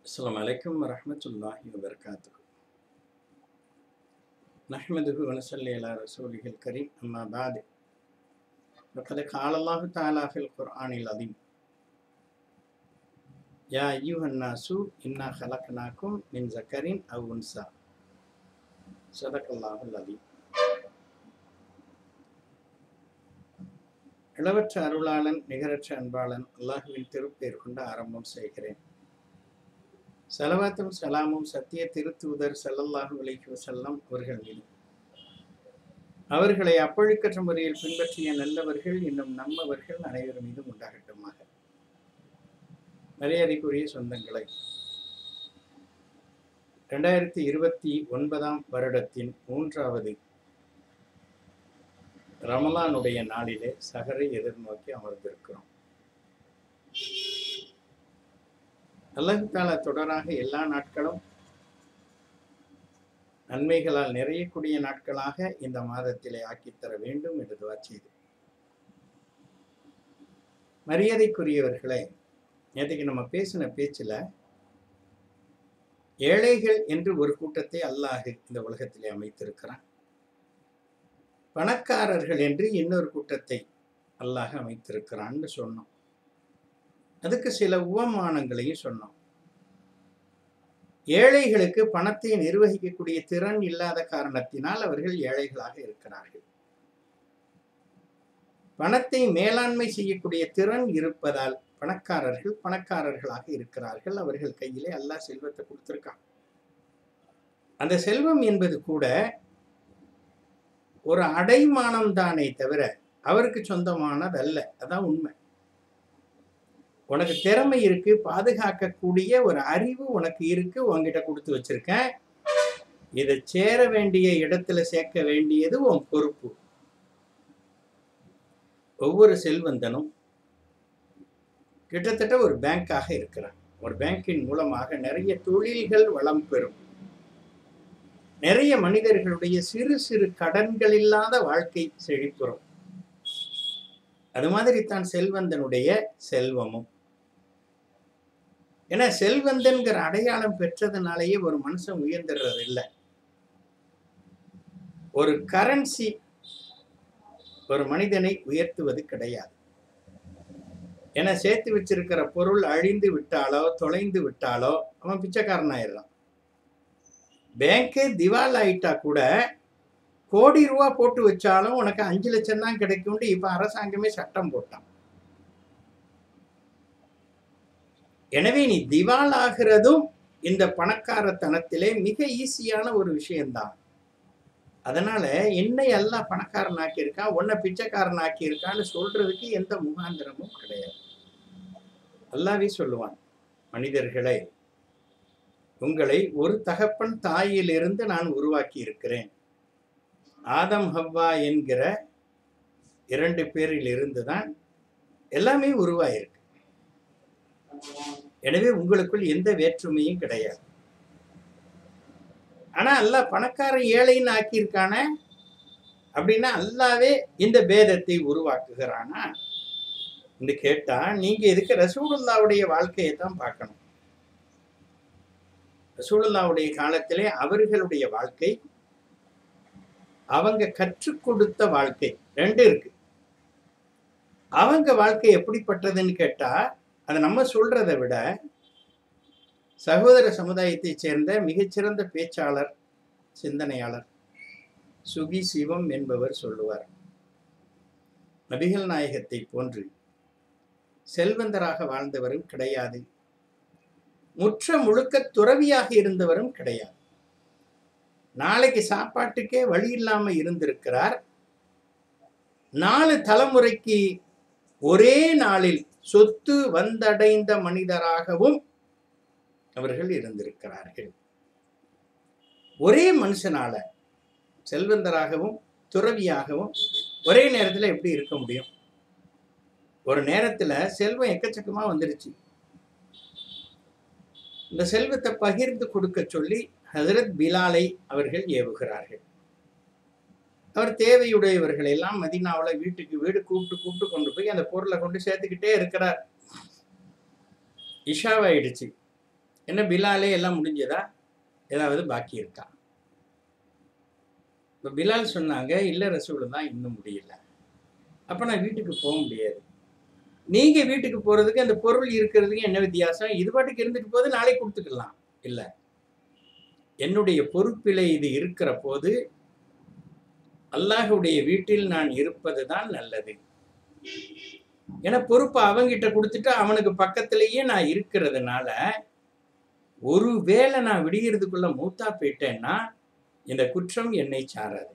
السلام عليكم ورحمة الله وبركاته نحمده ونصلي على رسوله الكريم أما بعد فقد قال الله تعالى في القرآن العظيم يا أيها الناس إنا خلقناكم من ذكر أو أنثى صدق الله العظيم இளவற்ற அருளாளன் நிகரற்ற அன்பாளன் அல்லாஹுவின் திருப்பேர் கொண்டு ஆரம்பம் செய்கிறேன் சலவாத்தும் சலாமும் சத்திய திருத்தூதர் ஸல்லல்லாஹு அலைஹி வஸல்லம் அவர்கள் மீது அவர்களை அப்பழுக்கற்ற முறையில் பின்பற்றிய நல்லவர்கள் இன்னும் நம்மவர்கள் அனைவர் மீதும் உண்டாகட்டுமாக மரியாதைக்குரிய சொந்தங்களை ரெண்டாயிரத்தி இருபத்தி ஒன்பதாம் வருடத்தின் மூன்றாவது ரமலானுடைய நாளிலே சகரை எதிர்நோக்கி அமர்ந்திருக்கிறோம் அல்லாஹு தாலா தொடராக எல்லா நாட்களும் நன்மைகளால் நிறையக்கூடிய நாட்களாக இந்த மாதத்திலே ஆக்கித்தர வேண்டும் என்று துவா செய்து மரியாதைக்குரியவர்களே நேற்றுக்கு நம்ம பேசின பேச்சில் ஏழைகள் என்று ஒரு கூட்டத்தை அல்லாஹ் இந்த உலகத்திலே அமைத்திருக்கிறான் பணக்காரர்கள் என்று இன்னொரு கூட்டத்தை அல்லாஹ் அமைத்திருக்கிறான்னு சொன்னோம் அதுக்கு சில உவமானங்களையும் சொன்னோம் ஏழைகளுக்கு பணத்தை நிர்வகிக்கக்கூடிய திறன் இல்லாத காரணத்தினால் அவர்கள் ஏழைகளாக இருக்கிறார்கள் பணத்தை மேலாண்மை செய்யக்கூடிய திறன் இருப்பதால் பணக்காரர்கள் பணக்காரர்களாக இருக்கிறார்கள் அவர்கள் கையிலே அல்லாஹ் செல்வத்தை கொடுத்திருக்கான் அந்த செல்வம் என்பது கூட ஒரு அடைமானம் தானே தவிர அவருக்கு சொந்தமானதல்ல அதான் உண்மை உனக்கு திறமை இருக்கு பாதுகாக்கக்கூடிய ஒரு அறிவு உனக்கு இருக்கு உன்கிட்ட கொடுத்து வச்சிருக்கேன் இதை சேர வேண்டிய இடத்துல சேர்க்க வேண்டியது உன் பொறுப்பு ஒவ்வொரு செல்வந்தனும் கிட்டத்தட்ட ஒரு பேங்காக இருக்கிறான் ஒரு பேங்கின் மூலமாக நிறைய தொழில்கள் வளம் பெறும் நிறைய மனிதர்களுடைய சிறு சிறு கடன்கள் இல்லாத வாழ்க்கை செழிப்புறும் அது மாதிரி தான் செல்வந்தனுடைய செல்வமும் ஏன்னா செல்வந்தன்கிற அடையாளம் பெற்றதுனாலேயே ஒரு மனுஷன் உயர்ந்துடுறது இல்லை ஒரு கரன்சி ஒரு மனிதனை உயர்த்துவது கிடையாது ஏன்னா சேர்த்து வச்சிருக்கிற பொருள் அழிந்து விட்டாலோ தொலைந்து விட்டாலோ அவன் பிச்சைக்காரன் ஆயிடுறான் பேங்கே திவால் ஆயிட்டா கூட கோடி ரூபா போட்டு வச்சாலும் உனக்கு அஞ்சு லட்சம் தான் கிடைக்கும்னு இப்ப அரசாங்கமே சட்டம் போட்டான் எனவே நீ திவால் ஆகிறதும் இந்த பணக்காரத்தனத்திலே மிக ஈஸியான ஒரு விஷயம்தான் அதனால என்னை எல்லாம் பணக்காரன் ஆக்கியிருக்கான் உன்னை பிச்சைக்காரன் ஆக்கியிருக்கான்னு சொல்றதுக்கு எந்த முகாந்திரமும் கிடையாது அல்லாவே சொல்லுவான் மனிதர்களே உங்களை ஒரு தகப்பன் தாயிலிருந்து நான் உருவாக்கி இருக்கிறேன் ஆதம் ஹவ்வா என்கிற இரண்டு பேரில் இருந்து தான் எல்லாமே உருவாயிருக்கு எனவே உங்களுக்குள் எந்த வேற்றுமையும் கிடையாது ஆனா அல்லாஹ் பணக்காரன் ஏழைன்னு ஆக்கியிருக்கானே அப்படின்னா அல்லாவே இந்த பேதத்தை உருவாக்குகிறானா என்று கேட்டா நீங்க இதுக்கு ரசூலுல்லாவுடைய வாழ்க்கையை தான் பார்க்கணும் ரசூலுல்லாவுடைய காலத்திலே அவர்களுடைய வாழ்க்கை அவங்க கற்றுக் கொடுத்த வாழ்க்கை ரெண்டு இருக்கு அவங்க வாழ்க்கை எப்படிப்பட்டதுன்னு கேட்டா அதை நம்ம சொல்றதை விட சகோதர சமுதாயத்தைச் சேர்ந்த மிகச்சிறந்த பேச்சாளர் சிந்தனையாளர் சுகி சிவம் என்பவர் சொல்லுவார் நபிகள் நாயகத்தை போன்று செல்வந்தராக வாழ்ந்தவரும் கிடையாது முற்ற முழுக்க துறவியாக இருந்தவரும் கிடையாது நாளைக்கு சாப்பாட்டுக்கே வழி இல்லாம இருந்திருக்கிறார் நாலு தலைமுறைக்கு ஒரே நாளில் சொத்து வந்தடைந்த மனிதராகவும் அவர்கள் இருந்திருக்கிறார்கள் ஒரே மனுஷனால செல்வந்தராகவும் துறவியாகவும் ஒரே நேரத்தில் எப்படி இருக்க முடியும் ஒரு நேரத்தில் செல்வம் எக்கச்சக்கமா வந்துருச்சு இந்த செல்வத்தை பகிர்ந்து கொடுக்க சொல்லி ஹசரத் பிலாலை அவர்கள் ஏவுகிறார்கள் அவர் தேவையுடையவர்கள் எல்லாம் மதினாவில் வீட்டுக்கு வீடு கூப்பிட்டு கூப்பிட்டு கொண்டு போய் அந்த பொருளை கொண்டு சேர்த்துக்கிட்டே இருக்கிறார் இஷாவாயிடுச்சு என்ன பிலாலே எல்லாம் முடிஞ்சதா ஏதாவது பாக்கி இருக்கா இப்போ பிலால் சொன்னாங்க இல்லை ரசூல் தான் இன்னும் முடியல அப்போ நான் வீட்டுக்கு போக முடியாது நீங்கள் வீட்டுக்கு போகிறதுக்கு அந்த பொருள் இருக்கிறதுக்கு என்ன வித்தியாசம் இது பாட்டுக்கு இருந்துட்டு போது நாளைக்கு கொடுத்துக்கலாம் இல்லை என்னுடைய பொறுப்பிலே இது இருக்கிற போது அல்லாஹுடைய வீட்டில் நான் இருப்பது தான் நல்லது ஏன்னா பொறுப்பை அவங்கிட்ட கொடுத்துட்டு அவனுக்கு பக்கத்திலேயே நான் இருக்கிறதுனால ஒருவேளை நான் விடியறதுக்குள்ள மூத்தா போயிட்டேன்னா இந்த குற்றம் என்னை சாராது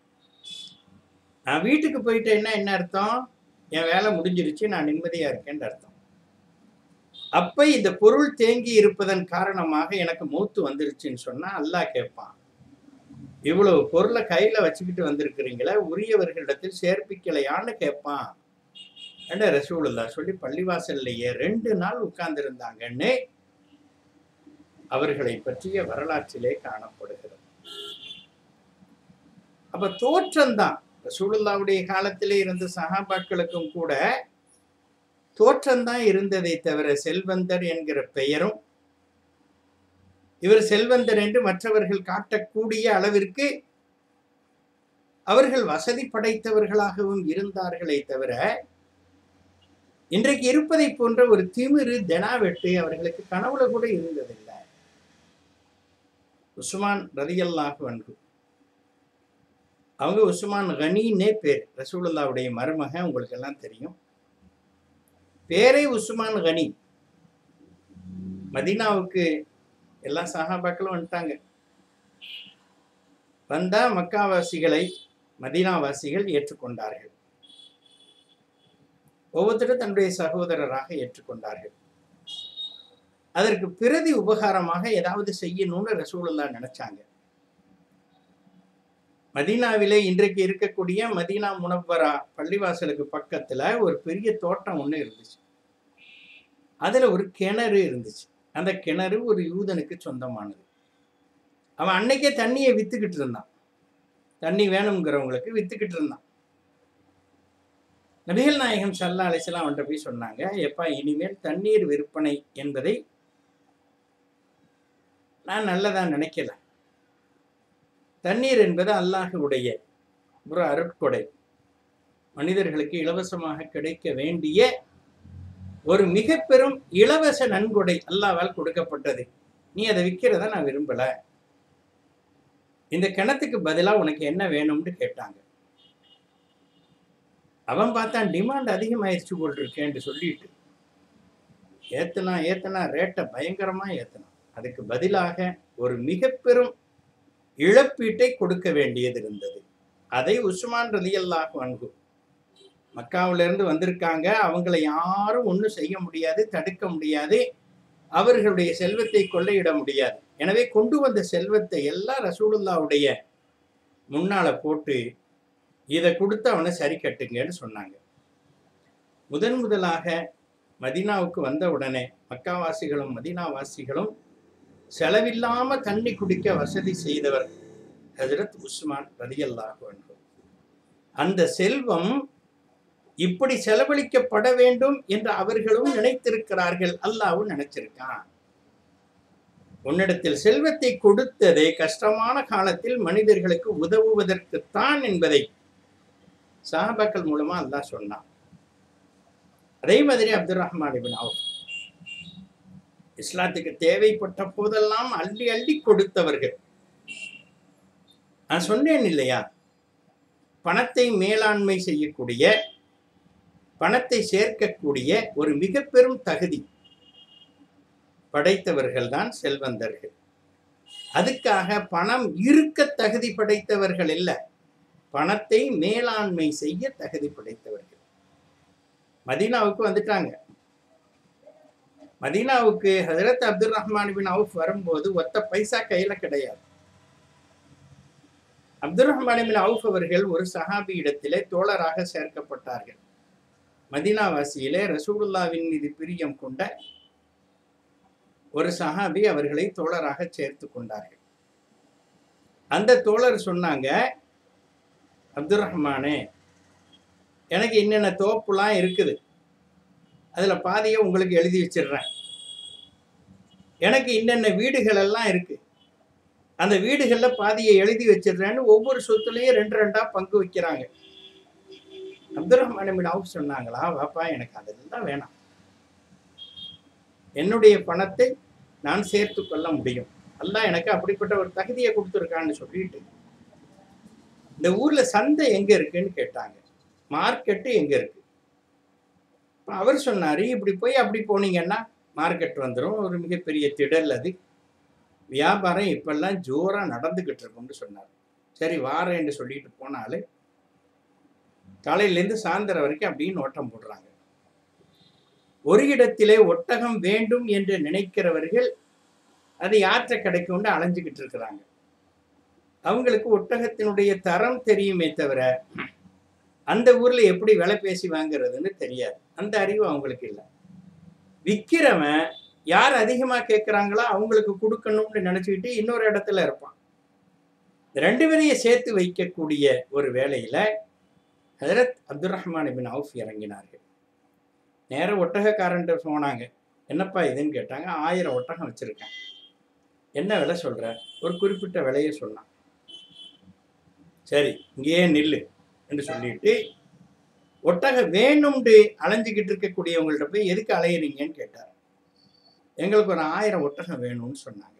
நான் வீட்டுக்கு போயிட்டேன்னா என்ன அர்த்தம் என் வேலை முடிஞ்சிருச்சு நான் நிம்மதியா இருக்கேன்னு அர்த்தம் அப்ப இந்த பொருள் தேங்கி இருப்பதன் காரணமாக எனக்கு மூத்து வந்துருச்சுன்னு சொன்னா அல்லாஹ் கேட்பான் இவ்வளவு பொருளை கையில வச்சுக்கிட்டு வந்திருக்கிறீங்களே உரியவர்களிடத்தில் சேர்ப்பிக்கலையான்னு கேட்பான் என்ன ரசூலுல்லா சொல்லி பள்ளிவாசல்லையே ரெண்டு நாள் உட்கார்ந்து இருந்தாங்கன்னு அவர்களை பற்றிய வரலாற்றிலே காணப்படுகிறது அப்ப தோற்றம்தான் ரசூலுல்லாவுடைய காலத்திலே இருந்த சகாபாக்களுக்கும் கூட தோற்றம்தான் இருந்ததை தவிர செல்வந்தர் என்கிற பெயரும் இவர் செல்வந்தர் என்று மற்றவர்கள் காட்டக்கூடிய அளவிற்கு அவர்கள் வசதி படைத்தவர்களாகவும் இருந்தார்களே தவிர இன்றைக்கு இருப்பதை போன்ற ஒரு திமிரு தெனாவெட்டு அவர்களுக்கு கனவுல கூட இருந்ததில்லை உஸ்மான் ரதியல்லாஹு அன்பு அவங்க உஸ்மான் கனின்னே பேர் ரசூலுல்லாவுடைய மருமகன் உங்களுக்கு எல்லாம் தெரியும் பேரே உஸ்மான் கனி மதீனாவுக்கு எல்லா சகாபாக்களும் வந்துட்டாங்க வந்தா மக்காவாசிகளை மதீனாவாசிகள் ஏற்றுக்கொண்டார்கள் ஒவ்வொருத்தரும் தன்னுடைய சகோதரராக ஏற்றுக்கொண்டார்கள் அதற்கு பிரதி உபகாரமாக ஏதாவது செய்யணும்னு ரசூலுல்லா நினைச்சாங்க மதீனாவிலே இன்றைக்கு இருக்கக்கூடிய மதீனா முனவரா பள்ளிவாசலுக்கு பக்கத்துல ஒரு பெரிய தோட்டம் ஒன்று இருந்துச்சு அதுல ஒரு கிணறு இருந்துச்சு அந்த கிணறு ஒரு யூதனுக்கு சொந்தமானது அவன் அன்னைக்கே தண்ணியை வித்துக்கிட்டு இருந்தான் தண்ணி வேணுங்கிறவங்களுக்கு வித்துக்கிட்டு இருந்தான் நபிகள் நாயகம் சல்லா அலிஸ்லாம் அவன்கிட்ட போய் சொன்னாங்க எப்பா இனிமேல் தண்ணீர் விற்பனை என்பதை நான் நல்லதா நினைக்கல தண்ணீர் என்பது அல்லாஹுடைய ஒரு அருட்கொடை மனிதர்களுக்கு இலவசமாக கிடைக்க வேண்டிய ஒரு மிக பெரும் இலவச நன்கொடை அல்லாவால் கொடுக்கப்பட்டது நீ அதை விற்கிறத நான் விரும்பல இந்த கிணத்துக்கு பதிலா உனக்கு என்ன வேணும்னு கேட்டாங்க அவன் பார்த்தான் டிமாண்ட் அதிகமாயிருச்சு போல் இருக்கேன்னு சொல்லிட்டு ஏத்தனா ஏத்தனா ரேட்டை பயங்கரமா ஏத்தனா அதுக்கு பதிலாக ஒரு மிக பெரும் இழப்பீட்டை கொடுக்க வேண்டியது இருந்தது அதை உஸ்மான் ரலியல்லாஹு அன்ஹு மக்காவில இருந்து வந்திருக்காங்க அவங்களை யாரும் ஒன்றும் செய்ய முடியாது தடுக்க முடியாது அவர்களுடைய செல்வத்தை கொள்ளையிட முடியாது எனவே கொண்டு வந்த செல்வத்தை எல்லாம் ரசூலுல்லாவுடைய முன்னால போட்டு இதை கொடுத்து அவனை சரி கட்டுங்கன்னு சொன்னாங்க முதன் முதலாக மதீனாவுக்கு வந்த உடனே மக்காவாசிகளும் மதீனாவாசிகளும் செலவில்லாம தண்ணி குடிக்க வசதி செய்தவர் ஹஜரத் உஸ்மான் ரதியல்லாஹு அன்ஹு அந்த செல்வம் இப்படி செலவழிக்கப்பட வேண்டும் என்று அவர்களும் நினைத்திருக்கிறார்கள் அல்லாவும் நினைச்சிருக்கான் உன்னிடத்தில் செல்வத்தை கொடுத்ததே கஷ்டமான காலத்தில் மனிதர்களுக்கு உதவுவதற்குத்தான் என்பதை சஹாபாக்கள் மூலமா அல்லாஹ் சொன்னான் அதே மாதிரி அப்துல் ரஹ்மான் இபின் அவுஃப் இஸ்லாத்துக்கு தேவைப்பட்ட போதெல்லாம் அள்ளி அள்ளி கொடுத்தவர்கள் நான் சொன்னேன் இல்லையா பணத்தை மேலாண்மை செய்யக்கூடிய பணத்தை சேர்க்கக்கூடிய ஒரு மிக பெரும் தகுதி படைத்தவர்கள் தான் செல்வந்தர்கள் அதுக்காக பணம் இருக்க தகுதி படைத்தவர்கள் இல்ல பணத்தை மேலாண்மை செய்ய தகுதி படைத்தவர்கள் மதீனாவுக்கு வந்துட்டாங்க மதீனாவுக்கு Hazrat Abdul Rahman bin Auf வரும்போது ஒத்த பைசா கையில கிடையாது அப்துல் ரஹ்மான் பின் அவுஃப் அவர்கள் ஒரு சஹாபி இடத்திலே தோழராக சேர்க்கப்பட்டார்கள் மதீனாவாசியிலே ரசூலுல்லாவின் மீது பிரியம் கொண்ட ஒரு சஹாபி அவர்களை தோழராக சேர்த்து கொண்டார்கள் அந்த தோழர் சொன்னாங்க அப்துல் ரஹ்மானே எனக்கு என்னென்ன தோப்புலாம் இருக்குது அதில் பாதியை உங்களுக்கு எழுதி வச்சிடுறேன் எனக்கு இன்னென்ன வீடுகள் எல்லாம் இருக்கு அந்த வீடுகள்ல பாதியை எழுதி வச்சிடுறேன்னு ஒவ்வொரு சொத்துலயும் ரெண்டு ரெண்டா பங்கு வைக்கிறாங்க அப்துல் ரஹ்மான் பின் அவுஃப் சொன்னாங்களா வாப்பா எனக்கு அதெல்லாம் வேணாம் என்னுடைய பணத்தை நான் சேர்த்து கொள்ள முடியும் அல்லாஹ் எனக்கு அப்படிப்பட்ட ஒரு தகுதியை கொடுத்துருக்கான்னு சொல்லிட்டு இந்த ஊர்ல சந்தை எங்க இருக்குன்னு கேட்டாங்க மார்க்கெட்டு எங்க இருக்கு அப்ப அவர் சொன்னாரு இப்படி போய் அப்படி போனீங்கன்னா மார்க்கெட் வந்துடும் ஒரு மிகப்பெரிய திடல் அது வியாபாரம் இப்பெல்லாம் ஜோரா நடந்துகிட்டு இருக்கும்னு சொன்னார் சரி வாரேன்னு சொல்லிட்டு போனாலே காலையிலேருந்து சாயந்தரம் வரைக்கும் அப்படின்னு ஓட்டம் போடுறாங்க ஒரு இடத்திலே ஒட்டகம் வேண்டும் என்று நினைக்கிறவர்கள் அது யாற்ற கிடைக்கும்னு அலைஞ்சுக்கிட்டு இருக்கிறாங்க அவங்களுக்கு ஒட்டகத்தினுடைய தரம் தெரியுமே தவிர அந்த ஊர்ல எப்படி விலை பேசி வாங்குறதுன்னு தெரியாது அந்த அறிவு அவங்களுக்கு இல்லை விற்கிறவன் யார் அதிகமா கேட்குறாங்களோ அவங்களுக்கு கொடுக்கணும்னு நினைச்சுக்கிட்டு இன்னொரு இடத்துல இருப்பான் இந்த ரெண்டு பேரையும் சேர்த்து வைக்கக்கூடிய ஒரு வேலையில Hazrat Abdul Rahman bin Auf இறங்கினார்கள் நேர ஒட்டகக்காரன்ட்ட போனாங்க என்னப்பா இதுன்னு கேட்டாங்க ஆயிரம் ஒட்டகம் வச்சிருக்கேன் என்ன விலை சொல்ற ஒரு குறிப்பிட்ட விலையை சொன்னான் சரி இங்கேயே நில்லு என்று சொல்லிட்டு ஒட்டகம் வேணும்னு அலைஞ்சுக்கிட்டு இருக்கக்கூடியவங்கள்ட்ட போய் எதுக்கு அலையிறீங்கன்னு கேட்டார் எங்களுக்கு ஒரு ஆயிரம் ஒட்டகம் வேணும்னு சொன்னாங்க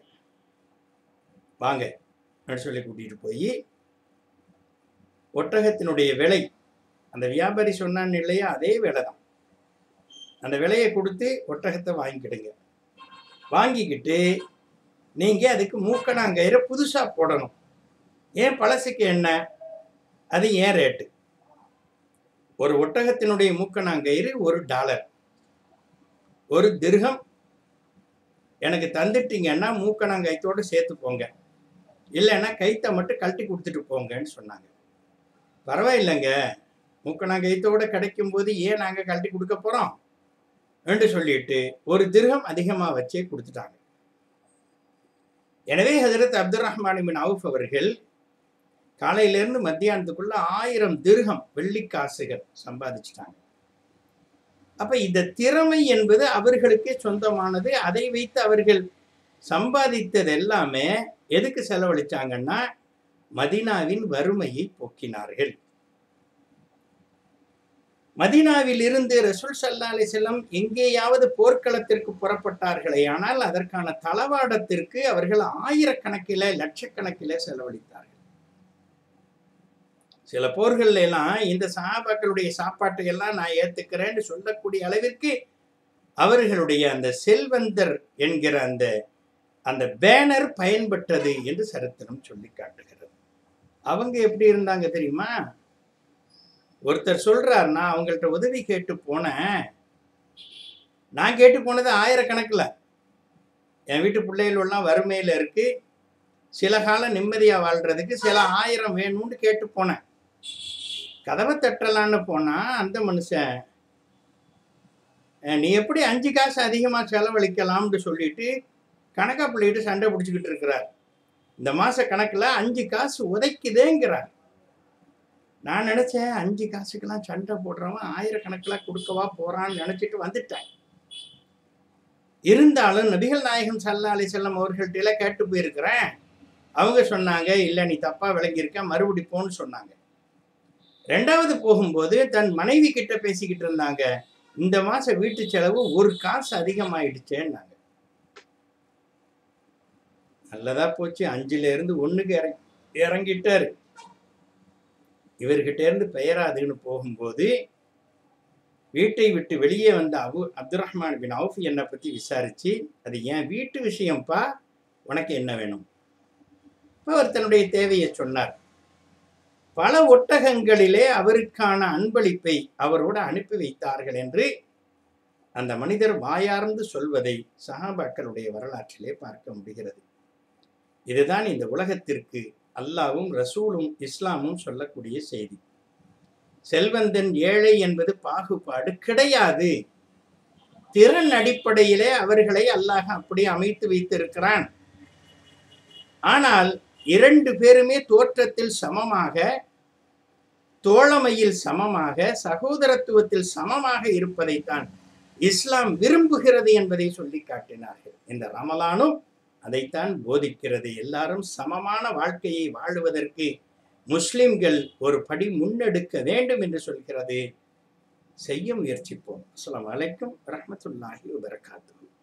வாங்க அப்படின்னு சொல்லி கூட்டிட்டு போய் ஒட்டகத்தினுடைய விலை அந்த வியாபாரி சொன்னான்னு இல்லையா அதே விலை தான் அந்த விலையை கொடுத்து ஒட்டகத்தை வாங்கிக்கிடுங்க வாங்கிக்கிட்டு நீங்க அதுக்கு மூக்கணாங்கயிறை புதுசா போடணும் ஏன் பழசுக்கு என்ன அது ஏன் ரேட்டு ஒரு ஒட்டகத்தினுடைய மூக்கணாங்கயிறு ஒரு டாலர் ஒரு திர்கம் எனக்கு தந்துட்டீங்கன்னா மூக்கணாங்கயத்தோடு சேர்த்து போங்க இல்லைன்னா கைத்தை மட்டும் கழட்டி கொடுத்துட்டு போங்கன்னு சொன்னாங்க பரவாயில்லைங்க மூக்கணாங்கயத்தோட கிடைக்கும் போது ஏன் நாங்கள் கழட்டி கொடுக்க போகிறோம் என்று சொல்லிட்டு ஒரு திர்கம் அதிகமாக வச்சே கொடுத்துட்டாங்க எனவே Hazrat Abdul Rahman bin Auf அவர்கள் காலையிலேருந்து மத்தியானத்துக்குள்ள ஆயிரம் திர்கம் வெள்ளிக்காசுகள் சம்பாதிச்சிட்டாங்க அப்ப இந்த திறமை என்பது அவர்களுக்கே சொந்தமானது அதை வைத்து அவர்கள் சம்பாதித்தது எல்லாமே எதுக்கு செலவழிச்சாங்கன்னா மதினாவின் வறுமையை போக்கினார்கள் மதீனாவில் இருந்து ரசூல் சல்லா அலிசல்லம் எங்கேயாவது போர்க்களத்திற்கு புறப்பட்டார்களே ஆனால் அதற்கான தளவாடத்திற்கு அவர்கள் ஆயிரக்கணக்கில லட்சக்கணக்கில செலவழித்தார்கள் சில போர்கள்ல எல்லாம் இந்த சஹாபாக்களுடைய சாப்பாட்டை எல்லாம் நான் ஏத்துக்கிறேன்னு சொல்லக்கூடிய அளவிற்கு அவர்களுடைய அந்த செல்வந்தர் என்கிற அந்த அந்த பேனர் பயன்பட்டது என்று சரித்திரம் சொல்லி காட்டுகிறது அவங்க எப்படி இருந்தாங்க தெரியுமா ஒருத்தர் சொல்றார் நான் அவங்கள்ட்ட உதவி கேட்டு போனேன் நான் கேட்டு போனது ஆயிரக்கணக்கில் என் வீட்டு பிள்ளைகள் எல்லாம் வறுமையில் இருக்கு சில காலம் நிம்மதியாக வாழ்றதுக்கு சில ஆயிரம் வேணும்னு கேட்டு போனேன் கதவை தட்டலான்னு போனா அந்த மனுஷன் "அஹ், நீ எப்படி அஞ்சு காசு அதிகமாக செலவழிக்கலாம்னு சொல்லிட்டு கணக்கா பிள்ளைகிட்டு சண்டை பிடிச்சிக்கிட்டு இருக்கிறார் இந்த மாச கணக்குல அஞ்சு காசு உதைக்குதேங்கிறார் நான் நினைச்சேன் அஞ்சு காசுக்கெல்லாம் சண்டை போடுறவன் ஆயிரக்கணக்கில் கொடுக்கவா போறான்னு நினைச்சிட்டு வந்துட்டேன் இருந்தாலும் நபிகள் நாயகம் சல்லா அலி செல்லம் அவர்கள்ட்ட கேட்டு போயிருக்கிறேன் அவங்க சொன்னாங்க இல்லை நீ தப்பா விளங்கியிருக்க மறுபடி போன்னு சொன்னாங்க ரெண்டாவது போகும்போது தன் மனைவி கிட்ட பேசிக்கிட்டு இருந்தாங்க இந்த மாசம் வீட்டு செலவு ஒரு காசு அதிகமாயிடுச்சேன்னாங்க நல்லதா போச்சு அஞ்சுல இருந்து ஒண்ணுக்கு இறங்கி இறங்கிட்டாரு இவர்கிட்ட இருந்து பெயராதுன்னு போகும்போது வீட்டை விட்டு வெளியே வந்த Abu Abdul Rahman bin Auf என்னை பத்தி விசாரிச்சு அது என் வீட்டு விஷயம்ப்பா உனக்கு என்ன வேணும் இப்ப அவர் தன்னுடைய தேவையை சொன்னார் பல ஒட்டகங்களிலே அவருக்கான அன்பளிப்பை அவரோடு அனுப்பி வைத்தார்கள் என்று அந்த மனிதர் வாயார்ந்து சொல்வதை சஹாபாக்களுடைய வரலாற்றிலே பார்க்க முடிகிறது இதுதான் இந்த உலகத்திற்கு அல்லாவும் ரசூலும் இஸ்லாமும் சொல்லக்கூடிய செய்தி செல்வந்தன் ஏழை என்பது பாகுபாடு கிடையாது திறன் அடிப்படையிலே அவர்களை அல்லாஹ் அப்படி அமைத்து வைத்திருக்கிறான் ஆனால் இரண்டு பேருமே தோற்றத்தில் சமமாக தோழமையில் சமமாக சகோதரத்துவத்தில் சமமாக இருப்பதைத்தான் இஸ்லாம் விரும்புகிறது என்பதை சொல்லி காட்டினார்கள் இந்த ரமலானும் அதைத்தான் போதிக்கிறது எல்லாரும் சமமான வாழ்க்கையை வாழுவதற்கு முஸ்லிம்கள் ஒரு படி முன்னெடுக்க வேண்டும் என்று சொல்கிறது செய்ய முயற்சிப்போம் அஸ்ஸலாமு அலைக்கும் ரஹ்மத்துல்லாஹி வபரகாத்துஹு